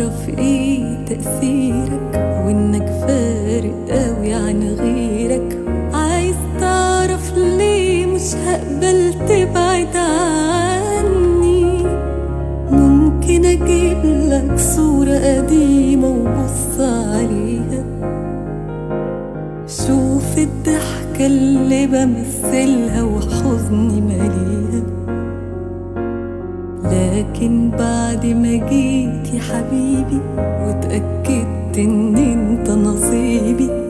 تعرف ايه تأثيرك وانك فارق قوي عن غيرك عايز تعرف ليه مش هقبل تبعد عني ممكن اجيب لك صورة قديمة وبص عليها شوف الضحكة اللي بمثلها وحزني مليها لكن بعد ما جيت يا حبيبي واتأكدت ان انت نصيبي